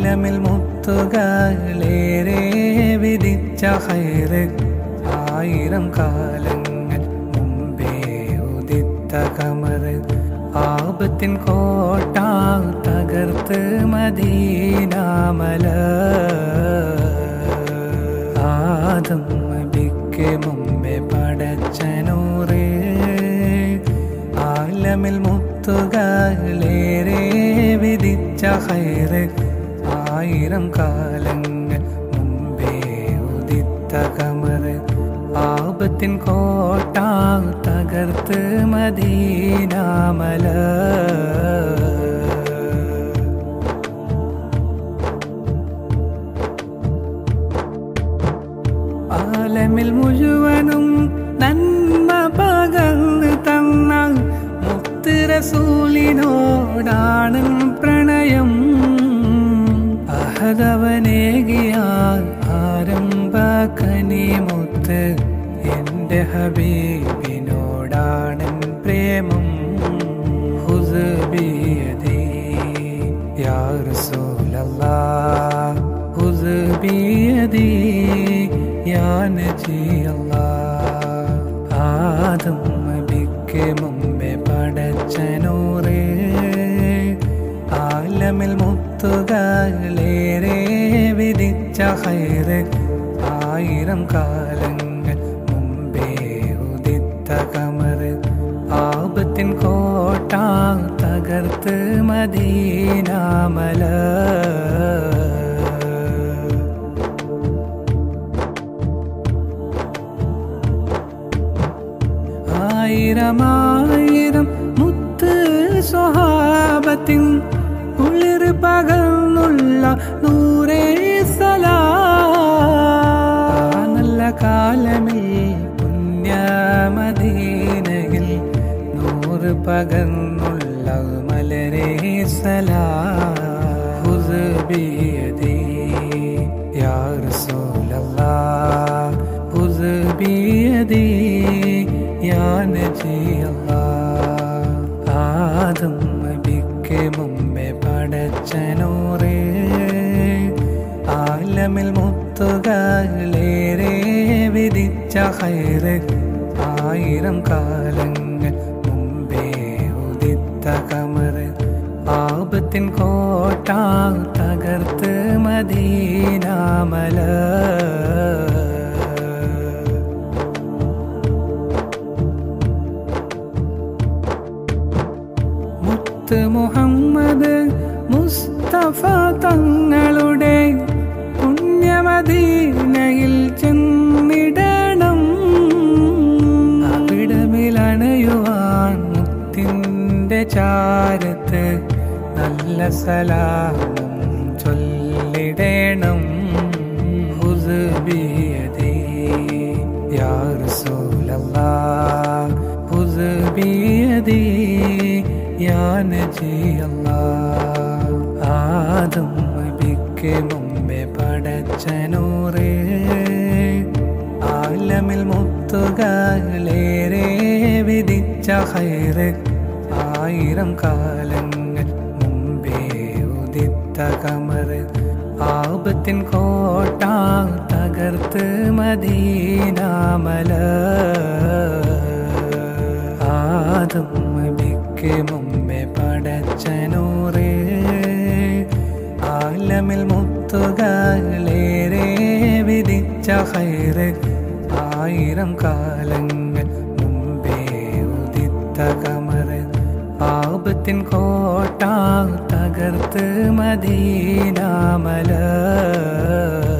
ആലമിൽ മുത്തുകളേറെ വിധിച്ച ഹൈറ് ആയിരം കാലങ്ങൾ മുമ്പേ ഉദിത്ത കമറ് ആപത്തിൻ കോട്ട തകർത്ത് മദീനാമല ആദം നബിക്ക് മുമ്പേ പടച്ചനൂറ് ആലമിൽ മുത്തുകളേറെ വിധിച്ച ഹൈറ് ആയിരം കാലങ്ങൾ മുമ്പേ ഉദിത്ത കമറ് ആപത്തിൻ കോട്ട തകർത്ത് മദീനാമല ആലമിൽ മുഴുവനും നന്മ പകർന്ന് തന്ന മുത്ത് റസൂലിനോടാണ് പ്രണയം അഹദവനേകിയാൽ ആരംഭ കനിമുത്ത് എന്റെ ഹബീബിനോടാണ് പ്രേമം ഹുസ്ബിയദി യാ റസൂലല്ലാഹ് ഹുസ്ബിയദി യാ നജി അല്ലാഹ് ആദം നബിക്ക് മുമ്പേ പടച്ചനൂറ് ആലമിൽ മുത്തുകളേറെ വിധിച്ച ഹൈറ് ആയിരം കാലങ്ങൾ മുമ്പേ ഉദിത്ത കമറ് ആപത്തിൻ കോട്ട തകർത്ത് മദീനാമല ആയിരമായിരം മുത്ത് സ്വഹാബത്തിൻ കുളിർ പകർന്നുള്ള നൂറേ സലാ നല്ല കാലമിൽ പുണ്യമദീനയിൽ നൂറ് പകർന്നുള്ള മലരേ സലാ ഹുസ്ബിയദി യാ റസൂലല്ലാഹ് ഹുസ്ബിയദി യാ നജി അല്ലാഹ് ആദം നബിക്ക് മുമ്പേ പടച്ചനൂറ് ആലമിൽ മുത്തുകളേറെ വിധിച്ച ഹൈറ് ആയിരം കാലങ്ങൾ മുമ്പേ ഉദിത്ത കമറ് ആപത്തിൻ കോട്ട തകർത്ത് മദീനാമല മുത്ത് മുഹമ്മദ് മുസ്തഫ തങ്ങളുടെ പുണ്യമദീനയിൽ ചെന്നിടണം അവിടമിലണയുവാൻ മുത്തിൻ്റെ ചാരത്ത് നല്ല സലാമും ചൊല്ലിടണം ഹുസ്ബിയദി യാ റസൂലല്ലാഹ് ഹുസ്ബിയദി യാ നജി അല്ലാഹ് ആദം നബിക്ക് മുമ്പേ പടച്ചനൂറ് ആലമിൽ മുത്തുകളേറെ വിധിച്ച ഹൈറ് ആയിരം കാലങ്ങൾ മുമ്പേ ഉദിത്ത കമറ് ആപത്തിൻ കോട്ട തകർത്ത് മദീനാമല ആദം നബിക്ക് മുമ്പേ പടച്ചനൂറ് ആലമിൽ മുത്തുകളേറെ വിധിച്ച ഹൈറ് ആയിരം കാലങ്ങൾ മുമ്പേ ഉദിത്ത കമറ് ആപത്തിൻ കോട്ട തകർത്ത് മദീനാമല